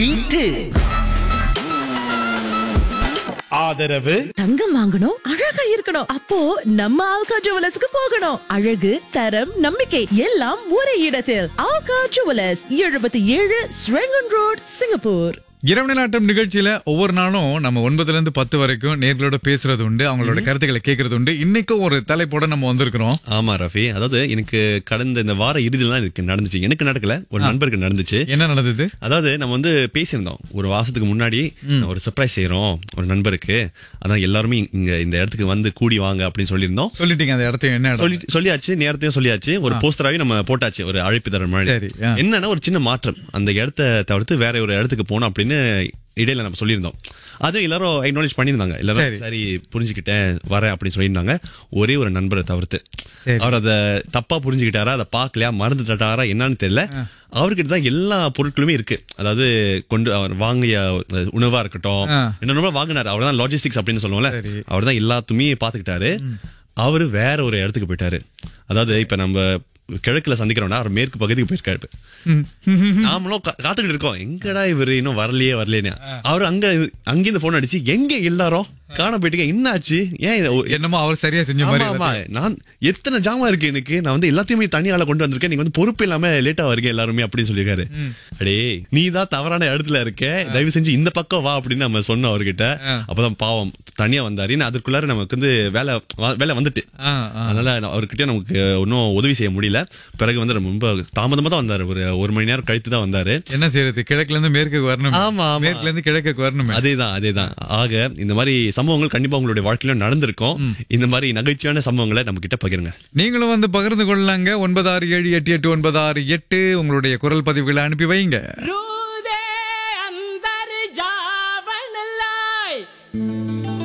Beat ஆதரவு தங்கம் வாங்கணும் அழகா இருக்கணும் அப்போ நம்ம ஆல்கா ஜுவலர்ஸ்க்கு போகணும் அழகு தரம் நம்பிக்கை எல்லாம் ஒரே இடத்தில் ஆல்கா ஜுவலர்ஸ் எழுபத்தி ஏழு ஸ்ரெங்கன் ரோட் சிங்கப்பூர் இரவு நிலாட்டம் நிகழ்ச்சியில ஒவ்வொரு நாளும் நம்ம ஒன்பதுல இருந்து பத்து வரைக்கும் நேர்களோட பேசுறது உண்டு அவங்களோட கருத்துக்களை கேட்கறது உண்டு இன்னைக்கும் ஒரு தலைப்போட நம்ம வந்திருக்கிறோம் ஆமா ரஃபி அதாவது எனக்கு கடந்த இந்த வார இறுதியில் தான் எனக்கு நடந்துச்சு எனக்கு நடக்கல ஒரு நண்பருக்கு நடந்துச்சு என்ன நடந்தது அதாவது நம்ம வந்து பேசியிருந்தோம் ஒரு மாசத்துக்கு முன்னாடி ஒரு சர்ப்ரைஸ் செய்யறோம் ஒரு நண்பருக்கு அதான் எல்லாருமே இங்க இந்த இடத்துக்கு வந்து கூடி வாங்க அப்படின்னு சொல்லியிருந்தோம் சொல்லிட்டீங்க அந்த இடத்தையும் என்ன இடம்? சொல்லி சொல்லியாச்சு நேரத்தையும் சொல்லியாச்சு ஒரு போஸ்டராவே நம்ம போட்டாச்சு ஒரு அழைப்பு தர மாதிரி சரி, ஆ. என்னன்னா ஒரு சின்ன மாற்றம் அந்த இடத்த தவிர்த்து வேற ஒரு இடத்துக்கு போனோம் அப்படின்னு இடையில நம்ம சொல்லியிருந்தோம் அது எல்லாரும் அக்னாலேஜ் பண்ணியிருந்தாங்க சரி. எல்லாரும் சரி புரிஞ்சுக்கிட்டேன் வரேன் அப்படின்னு சொல்லியிருந்தாங்க ஒரே ஒரு நண்பரை தவிர்த்து சரி. அவர் அதை தப்பா புரிஞ்சுக்கிட்டாரா அதை பார்க்கலையா மறந்து தட்டாரா என்னன்னு தெரியல அவர்கிட்ட தான் எல்லா பொருட்களுமே இருக்கு அதாவது கொண்டு அவர் வாங்கிய உணவா இருக்கட்டும் ஆ. என்ன வாங்கினாரு அவர் தான் லாஜிஸ்டிக்ஸ் அப்படின்னு சொல்லுவோம்ல சரி. அவர் தான் எல்லாத்துமே பாத்துக்கிட்டாரு அவரு வேற ஒரு இடத்துக்கு போயிட்டாரு அதாவது இப்ப நம்ம கிழக்குல சந்திக்கிறோம்னா அவர் மேற்கு பகுதிக்கு போயிருக்காரு ம். நாமளும் கா- காத்துக்கிட்டு இருக்கோம் எங்கடா இவரு இன்னும் வரலையே வரலையே அவர் அங்க அங்கிருந்து போன் அடிச்சு எங்க எல்லாரும் காண போயிட்டீங்க என்ன ஆச்சு ஏன் ஒ- என்னமோ அவர் சரியா செஞ்ச மாதிரி ஆமா, ஆமா. நான் எத்தனை ஜாமா இருக்கு எனக்கு நான் வந்து எல்லாத்தையுமே தனி ஆள கொண்டு வந்திருக்கேன் நீங்க வந்து பொறுப்பு இல்லாம லேட்டா வரீங்க எல்லாருமே அப்படின்னு சொல்லியிருக்காரு அடே நீ தான் தவறான இடத்துல இருக்க தயவு செஞ்சு இந்த பக்கம் வா அப்படின்னு நம்ம சொன்னோம் அவர்கிட்ட அப்பதான் பாவம் தனியா வந்தாரு நான் அதற்குள்ளார நமக்கு வந்து வேலை வ- வேலை வந்துட்டு ஆ, ஆ. அதனால நான் அவர்கிட்ட நமக்கு ஒன்னும் உதவி செய்ய முடியல பிறகு வந்து ரொம்ப தாமதமா தான் வந்தாரு ஒரு ஒரு மணி நேரம் கழித்து தான் வந்தாரு என்ன செய்யறது கிழக்குல இருந்து மேற்குக்கு வரணும் ஆமா, ஆமா. மேற்குல இருந்து கிழக்குக்கு வரணுமே அதேதான் அதேதான் ஆக இந்த மாதிரி சம்பவங்கள் கண்டிப்பா உங்களுடைய வாழ்க்கையிலும் நடந்திருக்கும் இந்த மாதிரி நகைச்சுவையான சம்பவங்களை நம்ம கிட்ட பகிருங்க நீங்களும் வந்து பகிர்ந்து கொள்ளலாங்க ஒன்பது ஆறு ஏழு எட்டு எட்டு ஒன்பது ஆறு எட்டு உங்களுடைய குரல் பதிவுகளை அனுப்பி வைங்க